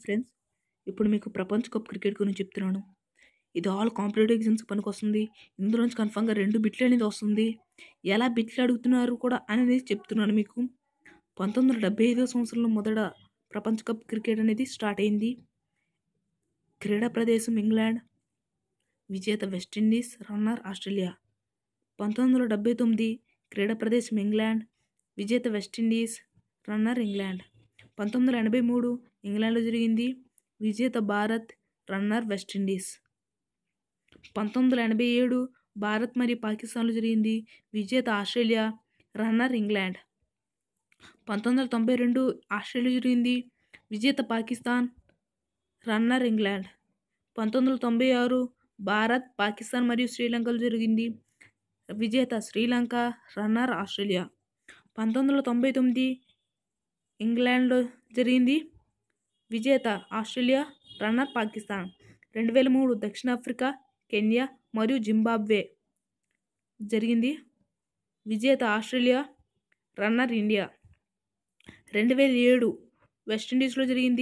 friends ఇప్పుడు మీకు ప్రపంచ కప్ క్రికెట్ గురించి చెప్తున్నాను ఇది ఆల్ కాంపిటేటివ్ ఎగ్జామ్స్ పనికి ఇందులో నుంచి కన్ఫామ్గా రెండు బిట్లు అనేది వస్తుంది ఎలా బిట్లు అడుగుతున్నారు కూడా అనేది చెప్తున్నాను మీకు పంతొమ్మిది వందల డెబ్బై ఐదో సంవత్సరంలో మొదట ప్రపంచ కప్ క్రికెట్ అనేది స్టార్ట్ అయింది క్రీడా ప్రదేశం ఇంగ్లాండ్ విజేత వెస్టిండీస్ రన్నర్ ఆస్ట్రేలియా పంతొమ్మిది వందల డెబ్బై తొమ్మిది క్రీడా ప్రదేశం ఇంగ్లాండ్ విజేత వెస్టిండీస్ రన్నర్ ఇంగ్లాండ్ పంతొమ్మిది వందల ఎనభై మూడు ఇంగ్లాండ్లో జరిగింది విజేత భారత్ రన్నర్ వెస్టిండీస్ పంతొమ్మిది వందల ఎనభై ఏడు భారత్ మరియు పాకిస్తాన్లో జరిగింది విజేత ఆస్ట్రేలియా రన్నర్ ఇంగ్లాండ్ పంతొమ్మిది వందల తొంభై రెండు ఆస్ట్రేలియా జరిగింది విజేత పాకిస్తాన్ రన్నర్ ఇంగ్లాండ్ పంతొమ్మిది వందల తొంభై ఆరు భారత్ పాకిస్తాన్ మరియు శ్రీలంకలో జరిగింది విజేత శ్రీలంక రన్నర్ ఆస్ట్రేలియా పంతొమ్మిది వందల తొంభై తొమ్మిది ఇంగ్లాండ్లో జరిగింది విజేత ఆస్ట్రేలియా రన్నర్ పాకిస్తాన్ రెండు వేల మూడు దక్షిణాఫ్రికా కెన్యా మరియు జింబాబ్వే జరిగింది విజేత ఆస్ట్రేలియా రన్నర్ ఇండియా రెండు వేల ఏడు వెస్టిండీస్లో జరిగింది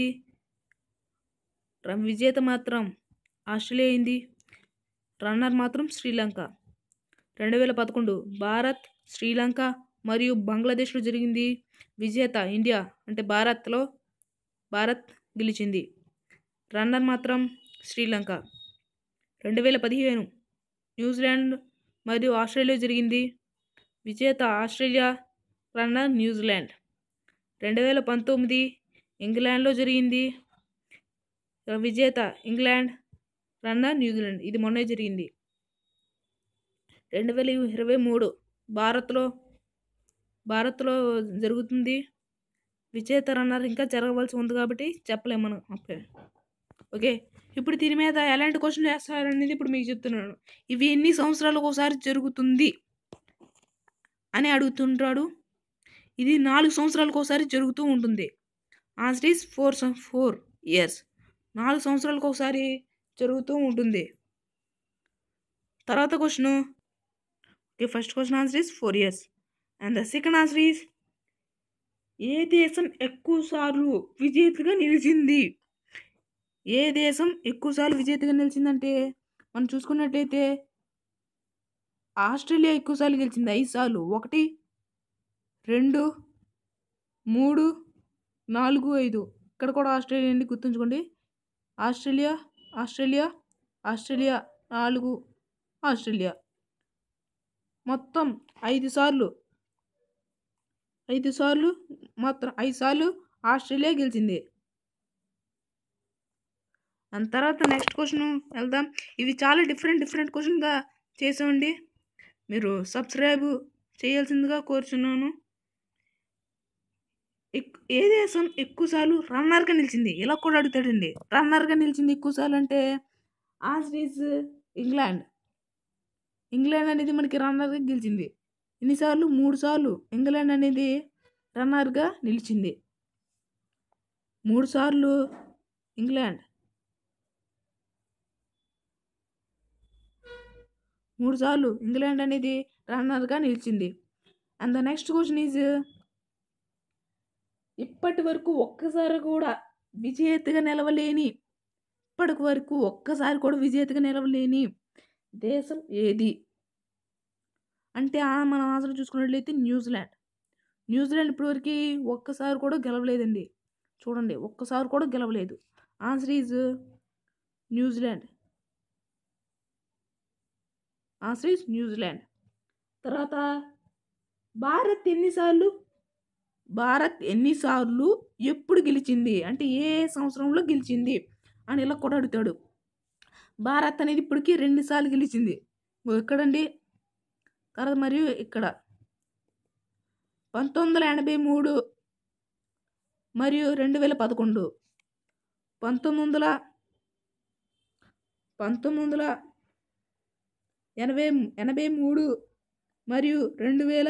ర- విజేత మాత్రం ఆస్ట్రేలియా అయింది రన్నర్ మాత్రం శ్రీలంక రెండు వేల పదకొండు భారత్ శ్రీలంక మరియు బంగ్లాదేశ్లో జరిగింది విజేత ఇండియా అంటే భారత్లో భారత్ గెలిచింది రన్నర్ మాత్రం శ్రీలంక రెండు వేల పదిహేను న్యూజిలాండ్ మరియు ఆస్ట్రేలియా జరిగింది విజేత ఆస్ట్రేలియా రన్నర్ న్యూజిలాండ్ రెండు వేల పంతొమ్మిది ఇంగ్లాండ్లో జరిగింది విజేత ఇంగ్లాండ్ రన్నర్ న్యూజిలాండ్ ఇది మొన్నే జరిగింది రెండు వేల ఇరవై మూడు భారత్లో భారత్లో జరుగుతుంది విజేత రన్నర్ ఇంకా జరగవలసి ఉంది కాబట్టి చెప్పలేము మనం అప్పుడే ఓకే ఇప్పుడు దీని మీద ఎలాంటి క్వశ్చన్ వేస్తారనేది ఇప్పుడు మీకు చెప్తున్నాను ఇవి ఎన్ని సంవత్సరాలకు ఒకసారి జరుగుతుంది అని అడుగుతుంటాడు ఇది నాలుగు సంవత్సరాలకు ఒకసారి జరుగుతూ ఉంటుంది answer is four four years నాలుగు సంవత్సరాలకు ఒకసారి జరుగుతూ ఉంటుంది తర్వాత question okay first question answer is four years and the second answer is ఏ దేశం ఎక్కువ సార్లు విజేతగా నిలిచింది ఏ దేశం ఎక్కువసార్లు విజేతగా నిలిచిందంటే మనం చూసుకున్నట్టయితే ఆస్ట్రేలియా ఎక్కువసార్లు గెలిచింది ఐదు సార్లు ఒకటి రెండు మూడు నాలుగు ఐదు ఇక్కడ కూడా ఆస్ట్రేలియా అండి గుర్తుంచుకోండి ఆస్ట్రేలియా ఆస్ట్రేలియా ఆస్ట్రేలియా నాలుగు ఆస్ట్రేలియా మొత్తం ఐదు సార్లు ఐదు సార్లు మాత్రం ఐదు సార్లు ఆస్ట్రేలియా గెలిచింది దాని తర్వాత నెక్స్ట్ క్వశ్చన్ వెళ్దాం ఇవి చాలా డిఫరెంట్ డిఫరెంట్ క్వశ్చన్గా చేసామండి మీరు సబ్స్క్రైబ్ చేయాల్సిందిగా కోరుచున్నాను ఎక్- ఏ దేశం ఎక్కువసార్లు రన్నర్గా నిలిచింది ఇలా కూడా అడుగుతాడండి రన్నర్గా నిలిచింది ఎక్కువసార్లు అంటే ఆన్సర్ ఈజ్ ఇంగ్లాండ్ ఇంగ్లాండ్ అనేది మనకి రన్నర్గా గెలిచింది ఎన్నిసార్లు మూడు సార్లు ఇంగ్లాండ్ అనేది రన్నర్గా నిలిచింది మూడు సార్లు ఇంగ్లాండ్ మూడు సార్లు ఇంగ్లాండ్ అనేది రన్నర్గా నిలిచింది and the next question is ఇప్పటి వరకు ఒక్కసారి కూడా విజేతగా నిలవలేని ఇప్పటి వరకు ఒక్కసారి కూడా విజేతగా నిలవలేని దేశం ఏది అంటే ఆ మనం ఆన్సర్ చూసుకున్నట్లయితే న్యూజిలాండ్ న్యూజిలాండ్ ఇప్పటివరకు ఒక్కసారి కూడా గెలవలేదండి చూడండి ఒక్కసారి కూడా గెలవలేదు answer is New Zealand answer is New Zealand తర్వాత భారత్ ఎన్నిసార్లు భారత్ ఎన్నిసార్లు ఎప్పుడు గెలిచింది అంటే ఏ సంవత్సరంలో గెలిచింది అని ఇలా కూడా అడుగుతాడు భారత్ అనేది ఇప్పటికీ రెండు సార్లు గెలిచింది ఇగో ఎక్కడండి తర్వాత మరియు ఇక్కడ పంతొమ్మిది వందల ఎనభై మూడు మరియు రెండు వేల పదకొండు పంతొమ్మిది వందల పంతొమ్మిది వందల ఎనభై ఎనభై మూడు మరియు రెండు వేల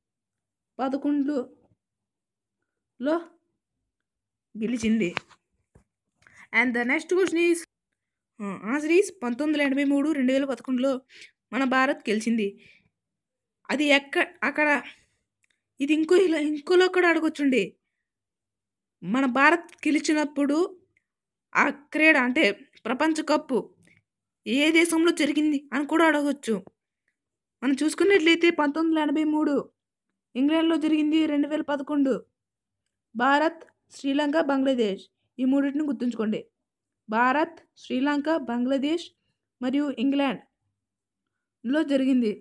పదకొండులో గెలిచింది and the next question is answer is పంతొమ్మిది వందల ఎనభై మూడు రెండు వేల పదకొండులో మన భారత్ గెలిచింది అది ఎక్క అక్కడ ఇది ఇంకో ఇలా ఇంకోలో కూడా అడగొచ్చండి మన భారత్ గెలిచినప్పుడు ఆ క్రీడ అంటే ప్రపంచ కప్పు ఏ దేశంలో జరిగింది అని కూడా అడగవచ్చు మనం చూసుకున్నట్లయితే పంతొమ్మిది వందల ఎనభై మూడు ఇంగ్లాండ్లో జరిగింది రెండు వేల పదకొండు భారత్ శ్రీలంక బంగ్లాదేశ్ ఈ మూడింటిని గుర్తుంచుకోండి భారత్ శ్రీలంక బంగ్లాదేశ్ మరియు ఇంగ్లాండ్లో జరిగింది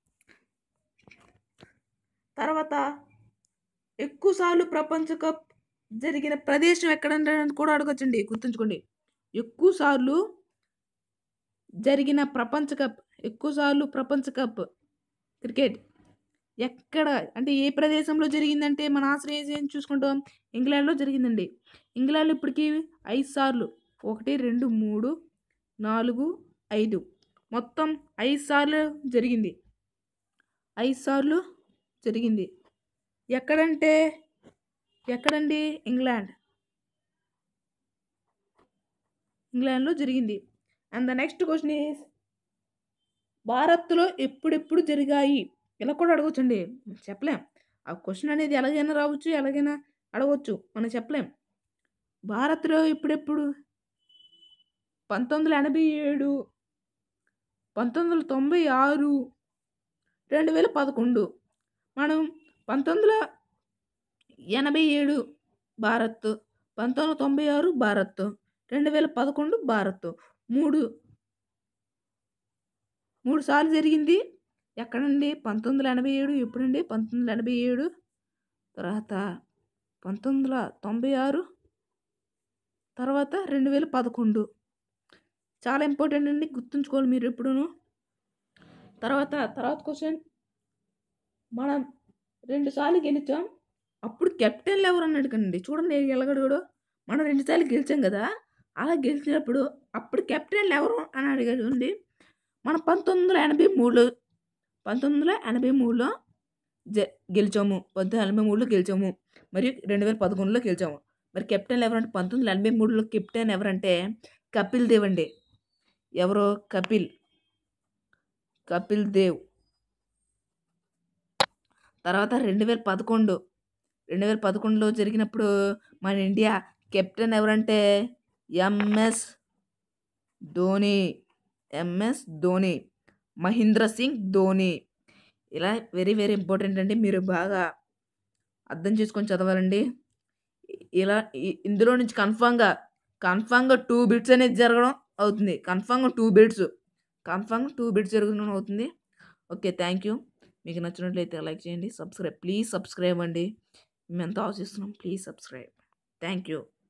తర్వాత ఎక్కువసార్లు ప్రపంచ కప్ జరిగిన ప్రదేశం ఎక్కడంటే అని కూడా అడగచ్చండి గుర్తుంచుకోండి ఎక్కువసార్లు జరిగిన ప్రపంచ కప్ ఎక్కువసార్లు ప్రపంచ కప్ క్రికెట్ ఎక్కడ అంటే ఏ ప్రదేశంలో జరిగిందంటే మన ఆశ్రయం ఏం చూసుకుంటాం ఇంగ్లాండ్లో జరిగిందండి ఇంగ్లాండ్లో ఇప్పటికీ ఐదు సార్లు ఒకటి రెండు మూడు నాలుగు ఐదు మొత్తం ఐదు సార్లు జరిగింది ఐదు సార్లు జరిగింది ఎక్కడంటే ఎక్కడండి ఇంగ్లాండ్ ఇంగ్లాండ్లో జరిగింది and the next question is భారత్లో ఎప్పుడెప్పుడు జరిగాయి ఇలా కూడా అడగవచ్చండి చెప్పలేం ఆ క్వశ్చన్ అనేది ఎలాగైనా రావచ్చు ఎలాగైనా అడగవచ్చు మనం చెప్పలేం భారత్లో ఎప్పుడెప్పుడు పంతొమ్మిది వందల ఎనభై ఏడు పంతొమ్మిది వందల తొంభై ఆరు రెండు వేల పదకొండు మనం పంతొమ్మిది వందల ఎనభై ఏడు భారత్ పంతొమ్మిది వందల తొంభై ఆరు భారత్ రెండు వేల పదకొండు భారత్ మూడు మూడు సార్లు జరిగింది ఎక్కడండి పంతొమ్మిది వందల ఎనభై ఏడు ఎప్పుడండి పంతొమ్మిది వందల ఎనభై ఏడు తర్వాత పంతొమ్మిది వందల తొంభై ఆరు తర్వాత రెండు వేల పదకొండు చాలా ఇంపార్టెంట్ అండి గుర్తుంచుకోవాలి మీరు ఎప్పుడూను తర్వాత తర్వాత క్వశ్చన్ మనం రెండు సార్లు గెలిచాం అప్పుడు కెప్టెన్లు ఎవరు అని అడగండి చూడండి ఎలాగడుగుడు మనం రెండు సార్లు గెలిచాం కదా అలా గెలిచినప్పుడు అప్పుడు కెప్టెన్లు ఎవరు అని అడగండి మనం పంతొమ్మిది వందల ఎనభై మూడులో పంతొమ్మిది వందల ఎనభై మూడులో జ గెలిచాము పంతొమ్మిది వందల ఎనభై మూడులో గెలిచాము మరియు రెండు వేల పదకొండులో గెలిచాము మరి కెప్టెన్ ఎవరంటే పంతొమ్మిది వందల ఎనభై మూడులో కెప్టెన్ ఎవరంటే కపిల్ దేవ్ అండి ఎవరో కపిల్ కపిల్ దేవ్ తర్వాత రెండు వేల పదకొండు రెండు వేల పదకొండులో జరిగినప్పుడు మన ఇండియా కెప్టెన్ ఎవరంటే ఎంఎస్ ధోని ఎంఎస్ ధోని మహేంద్ర సింగ్ ధోని ఇలా వెరీ వెరీ ఇంపార్టెంట్ అండి మీరు బాగా అర్థం చేసుకొని చదవాలండి ఇలా ఇ- ఇందులో నుంచి కన్ఫామ్గా కన్ఫామ్గా టూ బిట్స్ అనేది జరగడం అవుతుంది కన్ఫామ్గా టూ బిట్స్ కన్ఫామ్గా టూ బిట్స్ జరగడం అవుతుంది ఓకే థ్యాంక్ యూ మీకు నచ్చినట్లయితే లైక్ చేయండి సబ్స్క్రైబ్ ప్లీజ్ సబ్స్క్రైబ్ అండి మేము ఎంతో ఆశిస్తున్నాం ప్లీజ్ సబ్స్క్రైబ్ థ్యాంక్ యూ